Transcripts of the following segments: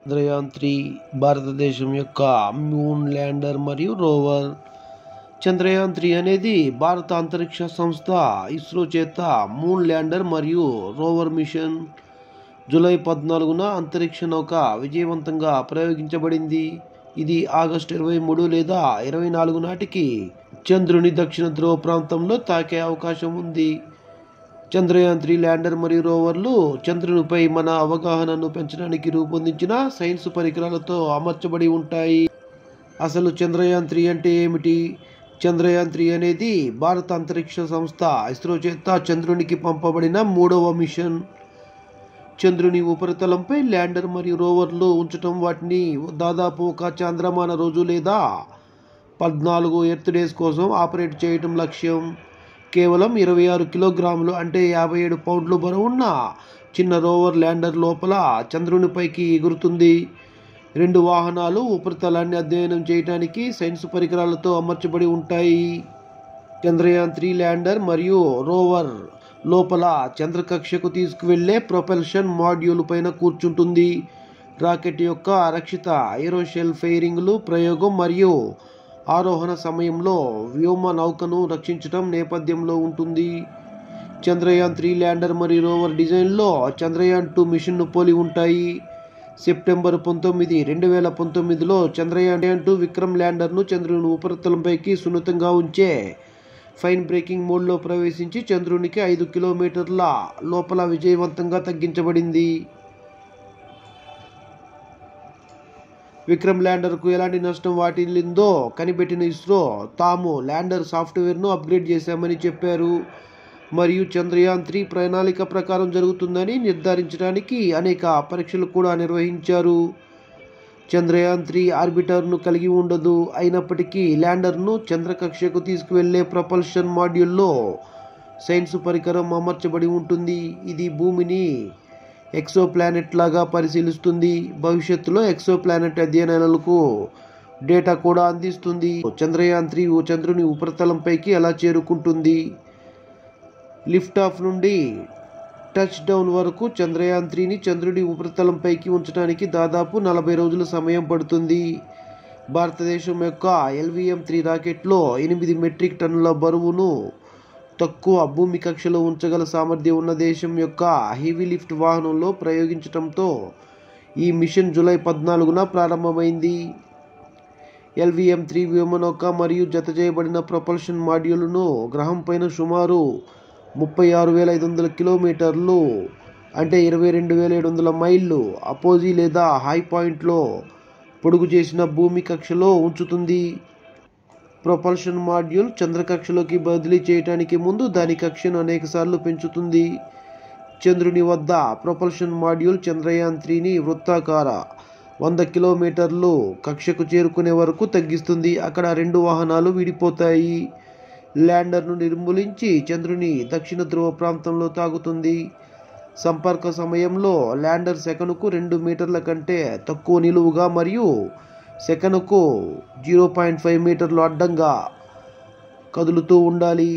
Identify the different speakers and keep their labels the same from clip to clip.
Speaker 1: Chandrayaan three భారతదేశం యొక్క moon lander మరియు రోవర్ చంద్రయాన్ త్రీ అనేది భారత అంతరిక్ష సంస్థ ఇస్రో చేత మూన్ ల్యాండర్ మరియు రోవర్ మిషన్ జూలై పద్నాలుగున అంతరిక్ష నౌక విజయవంతంగా ప్రయోగించబడింది ఇది ఆగస్టు ఇరవై మూడు లేదా ఇరవై నాలుగు నాటికి చంద్రుని దక్షిణ ధ్రువ ప్రాంతంలో తాకే అవకాశం ఉంది చంద్రయాన్ త్రీ ల్యాండర్ మరియు రోవర్లు చంద్రునిపై మన అవగాహనను పెంచడానికి రూపొందించిన సైన్స్ పరికరాలతో అమర్చబడి ఉంటాయి అసలు చంద్రయాన్ త్రీ అంటే ఏమిటి చంద్రయాన్ త్రీ అనేది భారత అంతరిక్ష సంస్థ ఇస్రో చేత చంద్రునికి పంపబడిన మూడవ మిషన్ చంద్రుని ఉపరితలంపై ల్యాండర్ మరియు రోవర్లు ఉంచటం వాటిని దాదాపు ఒక చంద్రమాన రోజు లేదా పద్నాలుగు ఎర్త్ డేస్ కోసం ఆపరేట్ చేయటం లక్ష్యం కేవలం ఇరవై ఆరు కిలోగ్రాములు అంటే యాభై ఏడు పౌండ్లు బరువున్న చిన్న రోవర్ ల్యాండర్ లోపల చంద్రునిపైకి ఎగురుతుంది రెండు వాహనాలు ఉపరితలాన్ని అధ్యయనం చేయడానికి సైన్స్ పరికరాలతో అమర్చబడి ఉంటాయి చంద్రయాన్ త్రీ ల్యాండర్ మరియు రోవర్ లోపల చంద్రకక్షకు తీసుకువెళ్లే ప్రొపల్షన్ మాడ్యూల్ పైన కూర్చుంటుంది రాకెట్ యొక్క రక్షిత ఏరోషెల్ ఫెయిరింగ్లు ప్రయోగం మరియు ఆరోహణ సమయంలో వ్యోమ నౌకను రక్షించడం నేపథ్యంలో ఉంటుంది చంద్రయాన్ త్రీ ల్యాండర్ మరియు రోవర్ డిజైన్లో చంద్రయాన్ టూ మిషన్ను పోలి ఉంటాయి సెప్టెంబర్ పంతొమ్మిది రెండు వేల పంతొమ్మిదిలో చంద్రయాన్ టూ విక్రమ్ ల్యాండర్ను చంద్రుని ఉపరితలంపైకి సున్నితంగా ఉంచే ఫైన్ బ్రేకింగ్ మోడ్లో ప్రవేశించి చంద్రునికి ఐదు కిలోమీటర్ల లోపల విజయవంతంగా తగ్గించబడింది విక్రమ్ ల్యాండర్కు ఎలాంటి నష్టం వాటిల్లిందో కనిపెట్టిన ఇస్రో తాము ల్యాండర్ సాఫ్ట్వేర్ను అప్గ్రేడ్ చేశామని చెప్పారు మరియు చంద్రయాన్ త్రీ ప్రణాళిక ప్రకారం జరుగుతుందని నిర్ధారించడానికి అనేక పరీక్షలు కూడా నిర్వహించారు చంద్రయాన్ త్రీ ఆర్బిటర్ను కలిగి ఉండదు అయినప్పటికీ ల్యాండర్ను చంద్రకక్షకు తీసుకువెళ్లే ప్రపల్షన్ మాడ్యూల్లో సైన్స్ పరికరం అమర్చబడి ఉంటుంది ఇది భూమిని ఎక్సో ప్లానెట్ లాగా పరిశీలిస్తుంది భవిష్యత్తులో ఎక్సో ప్లానెట్ అధ్యయనాలకు డేటా కూడా అందిస్తుంది చంద్రయాన్ త్రీ చంద్రుని ఉపరితలంపైకి ఎలా చేరుకుంటుంది లిఫ్ట్ ఆఫ్ నుండి టచ్ డౌన్ వరకు చంద్రయాన్ త్రీని చంద్రుడి ఉపరితలంపైకి ఉంచడానికి దాదాపు నలభై రోజుల సమయం పడుతుంది భారతదేశం యొక్క ఎల్విఎం త్రీ రాకెట్లో ఎనిమిది మెట్రిక్ టన్నుల బరువును తక్కువ భూమి కక్షలో ఉంచగల సామర్థ్యం ఉన్న దేశం యొక్క హెవీ లిఫ్ట్ వాహనంలో ప్రయోగించడంతో ఈ మిషన్ జూలై పద్నాలుగున ప్రారంభమైంది ఎల్విఎం త్రీ వ్యోమనౌక మరియు జత చేయబడిన ప్రొపల్షన్ మాడ్యూల్ను గ్రహం పైన సుమారు ముప్పై ఆరు వేల ఐదు వందల కిలోమీటర్లు అంటే ఇరవై రెండు వేల ఏడు వందల మైళ్ళు అపోజీ లేదా హై పాయింట్లో పొడుగు చేసిన భూమి కక్షలో ఉంచుతుంది ప్రొపల్షన్ మాడ్యూల్ చంద్రకక్షలోకి బదిలీ చేయడానికి ముందు దాని కక్షను అనేకసార్లు పెంచుతుంది చంద్రుని వద్ద ప్రొపల్షన్ మాడ్యూల్ చంద్రయాన్ త్రీని వృత్తాకార వంద కిలోమీటర్లు కక్షకు చేరుకునే వరకు తగ్గిస్తుంది అక్కడ రెండు వాహనాలు విడిపోతాయి ల్యాండర్ను నిర్మూలించి చంద్రుని దక్షిణ ధ్రువ ప్రాంతంలో తాగుతుంది సంపర్క సమయంలో ల్యాండర్ సెకనుకు రెండు మీటర్ల కంటే తక్కువ నిలువుగా మరియు సెకనుకు జీరో పాయింట్ ఫైవ్ మీటర్లు అడ్డంగా కదులుతూ ఉండాలి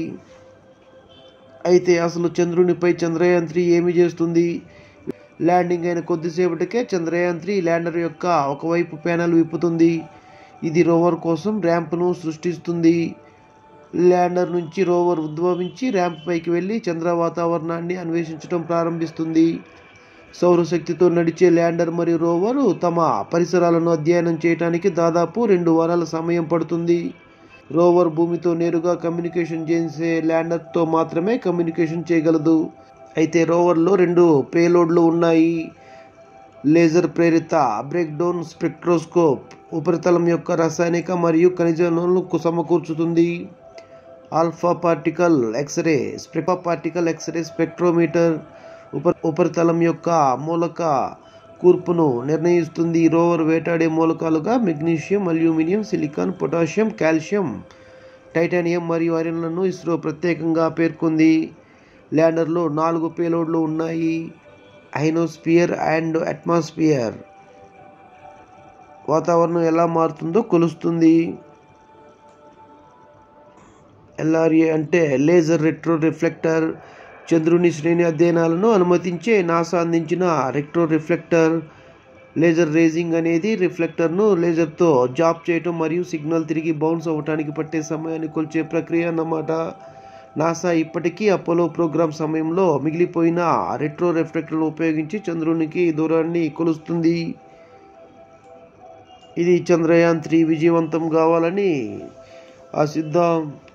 Speaker 1: అయితే అసలు చంద్రునిపై చంద్రయాన్ త్రీ ఏమి చేస్తుంది ల్యాండింగ్ అయిన కొద్దిసేపటికే చంద్రయాన్ త్రీ ల్యాండర్ యొక్క ఒకవైపు ప్యానెల్ విప్పుతుంది ఇది రోవర్ కోసం ర్యాంప్ను సృష్టిస్తుంది ల్యాండర్ నుంచి రోవర్ ఉద్భవించి ర్యాంప్ పైకి వెళ్ళి చంద్ర వాతావరణాన్ని అన్వేషించడం ప్రారంభిస్తుంది సౌరశక్తితో నడిచే ల్యాండర్ మరియు రోవరు తమ పరిసరాలను అధ్యయనం చేయడానికి దాదాపు రెండు వారాల సమయం పడుతుంది రోవర్ భూమితో నేరుగా కమ్యూనికేషన్ చేసే ల్యాండర్తో మాత్రమే కమ్యూనికేషన్ చేయగలదు అయితే రోవర్లో రెండు పేలోడ్లు ఉన్నాయి లేజర్ ప్రేరిత బ్రేక్డౌన్ స్పెక్ట్రోస్కోప్ ఉపరితలం యొక్క రసాయనిక మరియు ఖనిజాలను సమకూర్చుతుంది ఆల్ఫా పార్టికల్ ఎక్స్రే స్ప్రెపా పార్టికల్ ఎక్స్రే స్పెక్ట్రోమీటర్ ఉప ఉపరితలం యొక్క మూలక కూర్పును నిర్ణయిస్తుంది రోవర్ వేటాడే మూలకాలుగా magnesium aluminium silicon potassium calcium titanium మరియు ఐరన్లను ఇస్రో ప్రత్యేకంగా పేర్కొంది ల్యాండర్లో నాలుగు పేలోడ్లు ఉన్నాయి ఐనోస్పియర్ అండ్ అట్మాస్ఫియర్ వాతావరణం ఎలా మారుతుందో కొలుస్తుంది ఎల్ఆర్ఏ అంటే లేజర్ రెట్రో రిఫ్లెక్టర్ చంద్రుని శ్రేణి అధ్యయనాలను అనుమతించే నాసా అందించిన రెట్రో రిఫ్లెక్టర్ లేజర్ రేజింగ్ అనేది రిఫ్లెక్టర్ను లేజర్తో జాబ్ చేయటం మరియు సిగ్నల్ తిరిగి బౌన్స్ అవ్వటానికి పట్టే సమయాన్ని కొలిచే ప్రక్రియ అన్నమాట నాసా ఇప్పటికీ అపోలో ప్రోగ్రామ్ సమయంలో మిగిలిపోయిన రెట్రో రిఫ్లెక్టర్ను ఉపయోగించి చంద్రునికి దూరాన్ని కొలుస్తుంది ఇది చంద్రయాన్ త్రీ విజయవంతం కావాలని ఆశిద్దాం